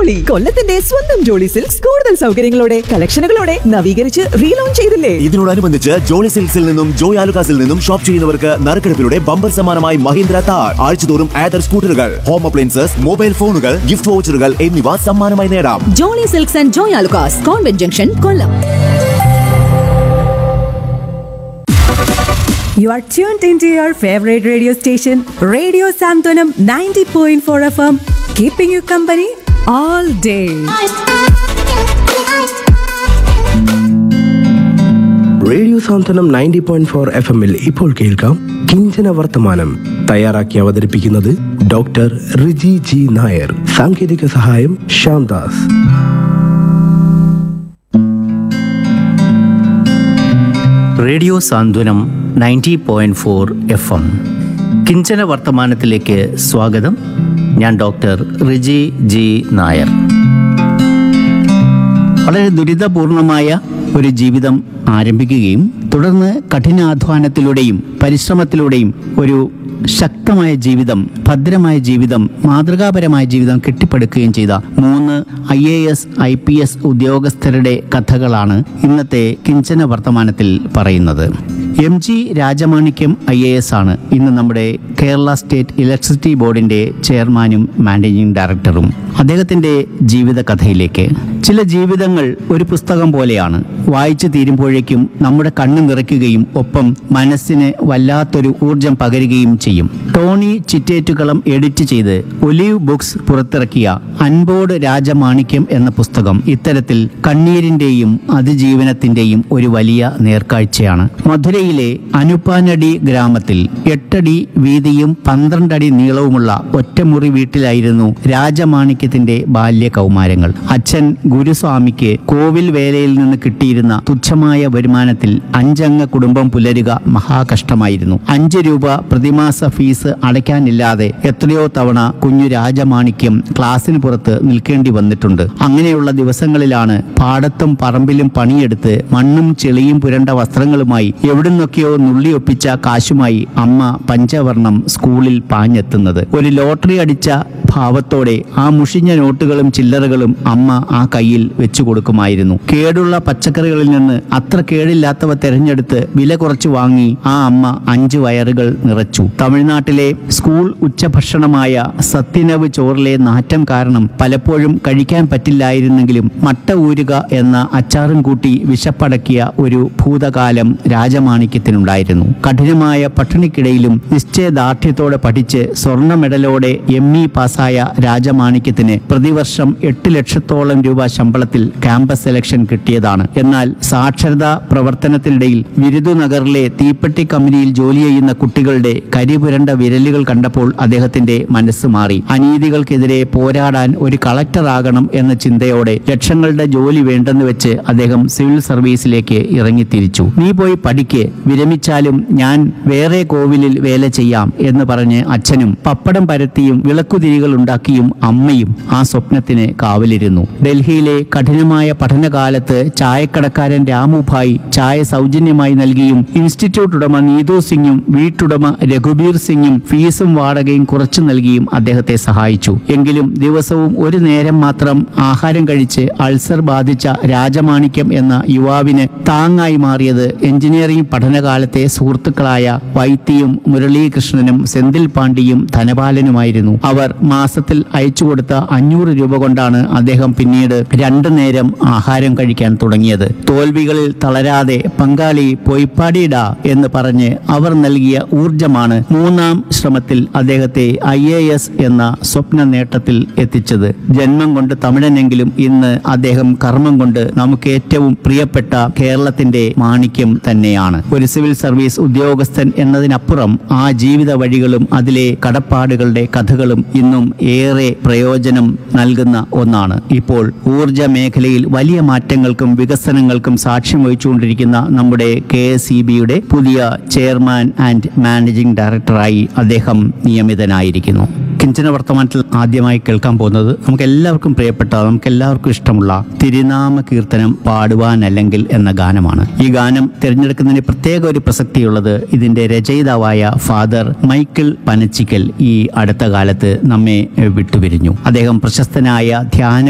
ജോളി കൊല്ലത്തിന്റെ സ്വന്തം ജോളി സിൽക്സ് കൂടുതൽ സൗകര്യങ്ങളോടെ കളക്ഷനുകളോടെ നവീകരിച്ച് റീലോഞ്ച് ചെയ്തില്ലേ ഇതിനോടനുബന്ധിച്ച് ജോളി സിൽക്സിൽ നിന്നും ജോയ് ആലുകാസിൽ നിന്നും ഷോപ്പ് ചെയ്യുന്നവർക്ക് നറുക്കെടുപ്പിലൂടെ ബമ്പർ സമ്മാനമായി മഹീന്ദ്ര താർ ആഴ്ചതോറും ആദർ സ്കൂട്ടറുകൾ ഹോം അപ്ലയൻസസ് മൊബൈൽ ഫോണുകൾ ഗിഫ്റ്റ് വൗച്ചറുകൾ എന്നിവ സമ്മാനമായി നേടാം Jolly Silks and Joy Alukkas convent junction Kollam You are tuned into your favorite radio station, Radio Santanam 90.4 FM, keeping you company all day. Radio Santhwanam ninety point four F എമ്മിൽ ഇപ്പോൾ കേൾക്കാം കിഞ്ചന വർത്തമാനം തയ്യാറാക്കി അവതരിപ്പിക്കുന്നത് ഡോക്ടർ റിജി ജി നായർ സാങ്കേതിക സഹായം Shyamdas radio Santhwanam ninety point four F M കിഞ്ചന വർത്തമാനത്തിലേക്ക് സ്വാഗതം ഞാൻ ഡോക്ടർ റിജി ജി നായർ വളരെ ദുരിതപൂർണമായ ഒരു ജീവിതം ആരംഭിക്കുകയും തുടർന്ന് കഠിനാധ്വാനത്തിലൂടെയും പരിശ്രമത്തിലൂടെയും ഒരു ശക്തമായ ജീവിതം ഭദ്രമായ ജീവിതം മാതൃകാപരമായ ജീവിതം കെട്ടിപ്പടുക്കുകയും ചെയ്ത മൂന്ന് I A S I P S ഉദ്യോഗസ്ഥരുടെ കഥകളാണ് ഇന്നത്തെ കിഞ്ചന വർത്തമാനത്തിൽ പറയുന്നത് M G Rajamanickam I A S ആണ് ഇന്ന് നമ്മുടെ കേരള സ്റ്റേറ്റ് ഇലക്ട്രിസിറ്റി ബോർഡിന്റെ ചെയർമാനും മാനേജിംഗ് ഡയറക്ടറും അദ്ദേഹത്തിന്റെ ജീവിത കഥയിലേക്ക് ചില ജീവിതങ്ങൾ ഒരു പുസ്തകം പോലെയാണ് വായിച്ചു തീരുമ്പോഴേക്കും നമ്മുടെ കണ്ണ് നിറയ്ക്കുകയും ഒപ്പം മനസ്സിന് വല്ലാത്തൊരു ഊർജം പകരുകയും ചെയ്യും ടോണി ചിറ്റേറ്റുകളം എഡിറ്റ് ചെയ്ത് ഒലീവ് ബുക്സ് പുറത്തിറക്കിയ അൻപോട് രാജമാണിക്യം എന്ന പുസ്തകം ഇത്തരത്തിൽ കണ്ണീരിന്റെയും അതിജീവനത്തിന്റെയും ഒരു വലിയ നേർക്കാഴ്ചയാണ് മധുരയിലെ അനുപ്പാനടി ഗ്രാമത്തിൽ എട്ടടി വീതിയും പന്ത്രണ്ടടി നീളവുമുള്ള ഒറ്റമുറി വീട്ടിലായിരുന്നു രാജമാണിക്യത്തിന്റെ ബാല്യ കൗമാരങ്ങൾ അച്ഛൻ ഗുരുസ്വാമിക്ക് കോവിൽ വേലയിൽ നിന്ന് കിട്ടിയിരുന്ന തുച്ഛമായ വരുമാനത്തിൽ അഞ്ചംഗ കുടുംബം പുലരുക മഹാകഷ്ടമായിരുന്നു അഞ്ച് രൂപ പ്രതിമാസ ഫീസ് അടയ്ക്കാനില്ലാതെ എത്രയോ തവണ കുഞ്ഞു രാജമാണിക്യം ക്ലാസ്സിന് പുറത്ത് നിൽക്കേണ്ടി വന്നിട്ടുണ്ട് അങ്ങനെയുള്ള ദിവസങ്ങളിലാണ് പാടത്തും പറമ്പിലും പണിയെടുത്ത് മണ്ണും ചെളിയും പുരണ്ട വസ്ത്രങ്ങളുമായി എവിടുന്നൊക്കെയോ നുള്ളിയൊപ്പിച്ച കാശുമായി അമ്മ പഞ്ചവർണം സ്കൂളിൽ പാഞ്ഞെത്തുന്നത് ഒരു ലോട്ടറി അടിച്ച ഭാവത്തോടെ ആ മുഷിഞ്ഞ നോട്ടുകളും ചില്ലറകളും അമ്മ ആ കയ്യിൽ വെച്ചു കൊടുക്കുമായിരുന്നു കേടുള്ള പച്ചക്കറികളിൽ നിന്ന് അത്ര കേടില്ലാത്തവ തെരഞ്ഞെടുത്ത് വില കുറച്ച് വാങ്ങി ആ അമ്മ അഞ്ച് വയറുകൾ നിറച്ചു തമിഴ്നാട്ടിലെ സ്കൂൾ ഉച്ചഭക്ഷണമായ സത്യനവ് ചോറിലെ നാറ്റം കാരണം പലപ്പോഴും കഴിക്കാൻ പറ്റില്ലായിരുന്നെങ്കിലും മട്ട ഊരുക എന്ന അച്ചാറും കൂട്ടി വിശപ്പടക്കിയ ഒരു ഭൂതകാലം രാജമാണിക്യത്തിനുണ്ടായിരുന്നു കഠിനമായ പട്ടിണിക്കിടയിലും നിശ്ചയദാർഢ്യത്തോടെ പഠിച്ച് സ്വർണ്ണ മെഡലോടെ എം ഇ പാസ്സായ രാജമാണിക്യത്തിന് പ്രതിവർഷം എട്ട് ലക്ഷത്തോളം രൂപ ശമ്പളത്തിൽ ക്യാമ്പസ് സെലക്ഷൻ കിട്ടിയതാണ് എന്നാൽ സാക്ഷരതാ പ്രവർത്തനത്തിനിടയിൽ വിരുദുനഗറിലെ തീപ്പെട്ടി കമ്പനിയിൽ ജോലി ചെയ്യുന്ന കുട്ടികളുടെ കരിപുരണ്ട വിരലുകൾ കണ്ടപ്പോൾ അദ്ദേഹത്തിന്റെ മനസ്സ് മാറി അനീതികൾക്കെതിരെ പോരാടാൻ ഒരു കളക്ടറാകണം എന്ന ചിന്തയോടെ ലക്ഷങ്ങളുടെ ജോലി വേണ്ടെന്ന് വെച്ച് അദ്ദേഹം സിവിൽ സർവീസിലേക്ക് ഇറങ്ങിത്തിരിച്ചു നീ പോയി പഠിക്ക് വിരമിച്ചാലും ഞാൻ വേറെ കോവിലിൽ വേല ചെയ്യാം എന്ന് പറഞ്ഞ് അച്ഛനും പപ്പടം പരത്തിയും വിളക്കുതിരികൾ ഉണ്ടാക്കിയും അമ്മയും ആ സ്വപ്നത്തിന് കാവലിരുന്നു ഡൽഹിയിലെ കഠിനമായ പഠനകാലത്ത് ചായക്കടക്കാരൻ രാമുഭായ് ചായ സൗജന്യമായി നൽകിയും ഇൻസ്റ്റിറ്റ്യൂട്ട് ഉടമ നീതു സിംഗും വീട്ടുടമ രഘുബീർ സിംഗും ഫീസും വാടകയും കുറച്ചു നൽകിയും അദ്ദേഹത്തെ സഹായിച്ചു എങ്കിലും ദിവസവും ഒരു നേരം മാത്രം ആഹാരം കഴിച്ച് അൾസർ ബാധിച്ച രാജമാണിക്യം എന്ന യുവാവിന് താങ്ങായി മാറിയത് എഞ്ചിനീയറിംഗ് പഠനകാലത്തെ സുഹൃത്തുക്കളായ വൈത്തിയും മുരളീകൃഷ്ണനും സെന്തിൽ പാണ്ഡിയും ധനപാലനുമായിരുന്നു അവർ മാസത്തിൽ അയച്ചു കൊടുത്ത അഞ്ഞൂറ് രൂപ കൊണ്ടാണ് അദ്ദേഹം പിന്നീട് രണ്ടു നേരം ആഹാരം കഴിക്കാൻ തുടങ്ങിയത് തോൽവികളിൽ തളരാതെ പങ്കാളി പൊയ്പാടിയിടാ എന്ന് പറഞ്ഞ് അവർ നൽകിയ ഊർജമാണ് മൂന്നാം ശ്രമത്തിൽ അദ്ദേഹത്തെ ഐ എ എസ് എന്ന സ്വപ്ന നേട്ടത്തിൽ എത്തിച്ചത് ജന്മം കൊണ്ട് തമിഴനെങ്കിലും ഇന്ന് അദ്ദേഹം കർമ്മം കൊണ്ട് നമുക്ക് ഏറ്റവും പ്രിയപ്പെട്ട കേരളത്തിന്റെ മാണിക്യം തന്നെയാണ് ഒരു സിവിൽ സർവീസ് ഉദ്യോഗസ്ഥൻ എന്നതിനപ്പുറം ആ ജീവിത വഴികളും അതിലെ കടപ്പാടുകളുടെ കഥകളും ഇന്നും ഏറെ പ്രയോജനം നൽകുന്ന ഒന്നാണ് ഇപ്പോൾ ഊർജ മേഖലയിൽ വലിയ മാറ്റങ്ങൾക്കും വികസനങ്ങൾക്കും സാക്ഷ്യം വഹിച്ചുകൊണ്ടിരിക്കുന്ന നമ്മുടെ കെ എസ് ഇ ബിയുടെ പുതിയ ചെയർമാൻ ആൻഡ് മാനേജിംഗ് ഡയറക്ടറായി അദ്ദേഹം നിയമിതനായിരിക്കുന്നു കിഞ്ചന വർത്തമാനത്തിൽ ആദ്യമായി കേൾക്കാൻ പോകുന്നത് നമുക്ക് എല്ലാവർക്കും പ്രിയപ്പെട്ട നമുക്ക് എല്ലാവർക്കും ഇഷ്ടമുള്ള തിരുനാമ കീർത്തനം പാടുവാനല്ലെങ്കിൽ എന്ന ഗാനമാണ് ഈ ഗാനം തിരഞ്ഞെടുക്കുന്നതിന് പ്രത്യേക ഒരു പ്രസക്തിയുള്ളത് ഇതിന്റെ രചയിതാവായ ഫാദർ മൈക്കിൾ പനച്ചിക്കൽ ഈ അടുത്ത കാലത്ത് നമ്മെ വിട്ടുപിരിഞ്ഞു അദ്ദേഹം പ്രശസ്തനായ ധ്യാന